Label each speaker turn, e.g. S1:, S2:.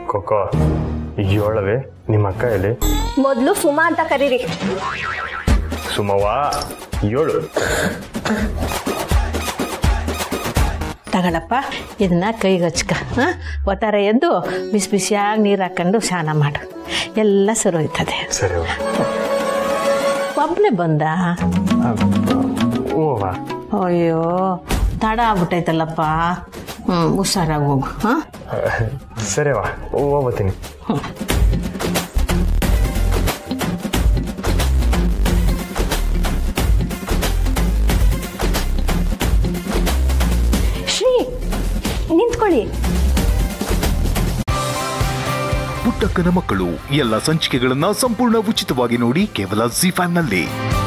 S1: ಕೊಕ್ಕೋ ಏಳವೆ ನಿಮ್ಮ ಅಕ್ಕ ಎಲ್ಲಿ
S2: ಮೊದಲು ಸುಮಾ ಅಂತ ಕರೀರಿ
S1: ಸುಮವ್ವ ಏಳು
S3: ತಗೊಳಪ್ಪ ಇದನ್ನ ಕೈಗೆ ಹಚ್ಕ ಹಾಂ ಒತ್ತಾರೆ ಎದ್ದು ಬಿಸಿ ಬಿಸಿಯಾಗಿ ನೀರು ಹಾಕೊಂಡು ಸ್ನಾನ ಮಾಡು ಎಲ್ಲ ಸರಿ ಹೋಯ್ತದೆ
S1: ಸರಿ ಅವ್ವ.
S3: ಒಬ್ಬನೇ ಬಂದ
S1: ಓವ
S3: ಅಯ್ಯೋ ತಡ ಆಗ್ಬಿಟ್ಟೈತಲ್ಲಪ್ಪ ಹ್ಞೂ ಹುಷಾರಾಗಿ ಹೋಗು ಹಾಂ
S1: ಸರಿ ಅವ ಹೋಗ್ಬತ್ತೀನಿ
S2: ಶ್ರೀ ನಿಂತ್ಕೊಳ್ಳಿ
S4: ಪುಟ್ಟಕ್ಕನ ಮಕ್ಕಳು ಎಲ್ಲ ಸಂಚಿಕೆಗಳನ್ನ ಸಂಪೂರ್ಣ ಉಚಿತವಾಗಿ ನೋಡಿ ಕೇವಲ ಜಿ ಫೈವ್ ನಲ್ಲಿ